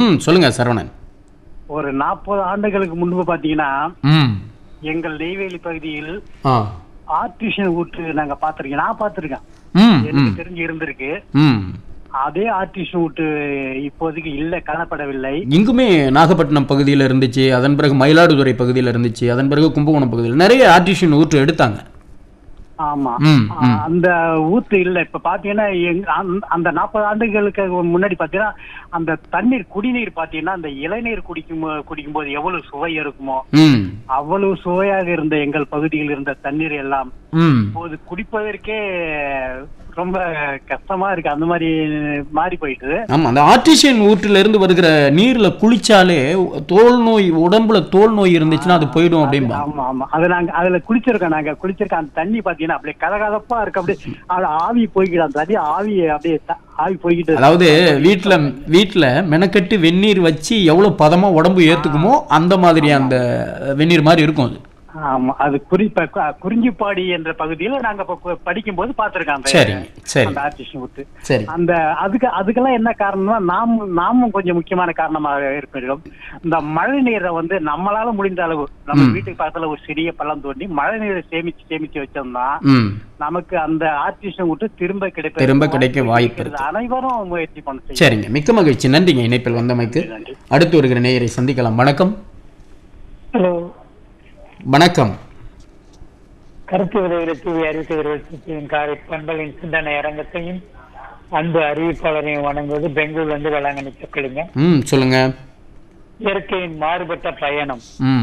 ம் சொல்லுங்க சரவணன் ஒரு நாற்பது ஆண்டுகளுக்கு முன்பு பாத்தீங்கன்னா ம் எங்கள் நெய்வேலி பகுதியில் ஆ ஆர்டிஷன் ஊற்று நாங்க பாத்திருக்கேன் நான் பாத்திருக்கேன் ம் ம் எனக்கு தெரிஞ்சு இருந்திருக்கு ம் அதே ஆர்டிஷன் ஊட்டு இப்போதைக்கு இல்ல காணப்படவில்லை இங்குமே நாகப்பட்டினம் பகுதியில் இருந்துச்சு அதன் பிறகு மயிலாடுதுறை பகுதியில் இருந்துச்சு அதன் பிறகு கும்பகோணம் பகுதியில் நிறைய ஆர்டிஷன் ஊற்று எடுத்தாங்க ஆமா ம், ஆ, அந்த ஊத்து இல்ல இப்ப பாத்தீங்கன்னா எங்க- அந்த- அந்த நாற்பது ஆண்டுகளுக்கு முன்னாடி பாத்தீங்கன்னா அந்த தண்ணீர் குடிநீர் பாத்தீங்கன்னா அந்த இளநீர் குடிக்கும் போ- குடிக்கும்போது எவ்வளவு சுவை இருக்குமோ ம் அவ்வளவு சுவையாக இருந்த எங்கள் பகுதியில் இருந்த தண்ணீர் எல்லாம் ம் இப்போது குடிப்பதற்கே ரொம்ப கஷ்டமா இருக்கு அந்த மாதிரி மாறி போயிட்டு ஆமா அந்த ஆர்டிஷியன் ஊற்றுல இருந்து வருகிற நீர்ல குளிச்சாலே தோல் நோய் உடம்புல தோல் நோய் இருந்துச்சுன்னா அது போயிடும் அப்படிம்பா ஆமா ஆமா அது நாங்க அதுல குளிச்சிருக்கோம் நாங்க குளிச்சிருக்கோம் அந்த தண்ணி பாத்தீங்கன்னா அப்படியே கதகதப்பா இருக்கு அப்படியே அது ஆவி போய்கிட்டு அந்த தண்ணி ஆவி அப்படியே த- ஆவி போய்கிட்டு இருக்கு. அதாவது வீட்ல வீட்ல மெனக்கட்டு வெந்நீர் வச்சு எவ்வளவு பதமா உடம்பு ஏத்துக்குமோ அந்த மாதிரி அந்த வெந்நீர் மாதிரி இருக்கும் அது ஆமா அது குறிப்பா கு- குறிஞ்சிப்பாடி என்ற பகுதியில நாங்க இப்ப கு- படிக்கும்போது பாத்திருக்கோம் அந்த சரிங்க சரி அந்த ஆர்டிஷன் ஊத்து சரி அந்த அதுக்கு அதுக்கெல்லாம் என்ன காரணம்னா நாமும் நாமும் கொஞ்சம் முக்கியமான காரணமாக இருக்கிறோம் இந்த மழை நீரை வந்து நம்மளால முடிந்த அளவு நம்ம ம். வீட்டுக்கு பக்கத்துல ஒரு சிறிய பள்ளம் தோண்டி மழை நீரை சேமிச்சு சேமிச்சு வச்சோம்னா ம் நமக்கு அந்த ஆர்டிஷன் விட்டு திரும்ப கிடைப்ப திரும்ப கிடைக்க வாய்ப்பு இருக்கு. அனைவரும் முயற்சி பண்ண செய்யும் சரிங்க மிக்க மகிழ்ச்சி நன்றிங்க இணைப்பில் வந்தமைக்கு நன்றி அடுத்து வருகிற நேயரை சந்திக்கலாம் வணக்கம் ஹலோ வணக்கம் கருத்து உதவிகளை தூவி அறிவித்தவர்கள் காரை பண்பலின் சிந்தனை அரங்கத்தையும் அன்பு அறிவிப்பாளரையும் வணங்குவது பெங்களூர்ல இருந்து வேளாங்கண்ணி சொக்கலிங்க ம் சொல்லுங்க இயற்கையின் மாறுபட்ட பயணம் ம்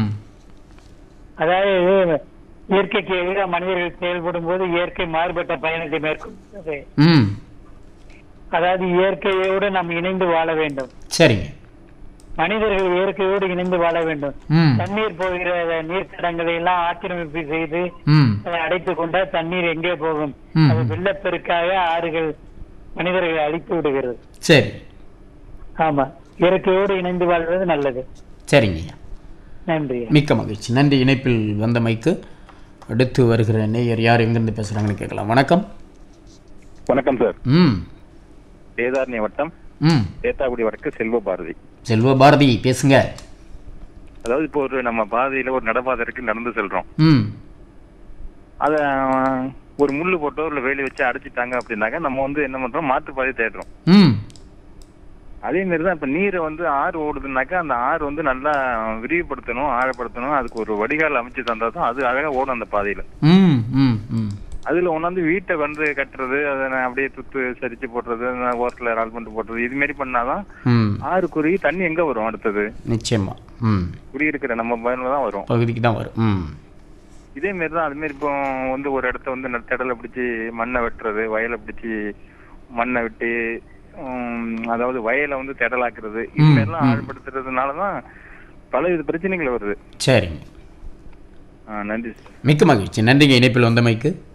அதாவது இயற்கைக்கு எதிராக மனிதர்கள் செயல்படும் போது இயற்கை மாறுபட்ட பயணத்தை மேற்கொள்கிறது ம் அதாவது இயற்கையோடு நாம் இணைந்து வாழ வேண்டும் சரிங்க மனிதர்கள் இயற்கையோடு இணைந்து வாழ வேண்டும் ம் தண்ணீர் போகிற நீர் தடங்களை எல்லாம் ஆக்கிரமிப்பு செய்து ம் அதை அடைத்துக் கொண்டால் தண்ணீர் எங்கே போகும் ம். அது வெள்ளப்பெருக்காக ஆறுகள் மனிதர்களை அழித்து விடுகிறது சரி ஆமா இயற்கையோடு இணைந்து வாழ்வது நல்லது சரிங்க நன்றி மிக்க மகிழ்ச்சி நன்றி இணைப்பில் வந்தமைக்கு அடுத்து வருகிற நேயர் யார் எங்கிருந்து பேசுறாங்கன்னு கேட்கலாம் வணக்கம் வணக்கம் சார் ம் வேதாரண்ய வட்டம் ம் தேத்தாக்குடி வடக்கு செல்வ பாரதி செல்வ பாரதி பேசுங்க அதாவது இப்போ ஒரு நம்ம பாதையில ஒரு நடப்பாதை இருக்கு நடந்து செல்றோம் ம் அத அஹ், ஒரு முள்ளு போட்டோ இல்ல வேலி வச்சு அடைச்சிட்டாங்க அப்படின்னாக்க நம்ம வந்து என்ன பண்றோம் மாற்று பாதை தேடுறோம் ம் அதே மாதிரி தான் இப்ப நீரை வந்து ஆறு ஓடுதுன்னாக்கா அந்த ஆறு வந்து நல்லா விரிவுபடுத்தணும் ஆழப்படுத்தணும் அதுக்கு ஒரு வடிகால் அமைச்சு தந்தா தான் அது அழகா ஓடும் அந்த பாதையில ம் ம் ம் அதுல ஒண்ணாந்து வீட்டை வந்து கட்டுறது அதை நான் அப்படியே துத்து சரிச்சு போடுறது நான் ஓரத்துல ரால் பண்ணிட்டு போடுறது இது மாதிரி பண்ணாதான் ம் ஆறு குறுகி தண்ணி எங்க வரும் அடுத்தது நிச்சயமா ம் குடியிருக்கிற நம்ம பயன்ல தான் வரும் பகுதிக்கு தான் வரும் ம் இதே மாதிரி தான் அது மாதிரி இப்போ வந்து ஒரு இடத்த வந்து நட்டடலை பிடிச்சி மண்ணை வெட்டுறது வயலை பிடிச்சி மண்ணை வெட்டி உம், அதாவது வயலை வந்து திடலாக்குறது இது ம், மாதிரிலாம் ம். ஆழ்படுத்துறதுனால தான் பல வித பிரச்சனைகள் வருது சரிங்க ஆ, நன்றி சார் மிக்க மகிழ்ச்சி நன்றிங்க இணைப்பில் வந்தமைக்கு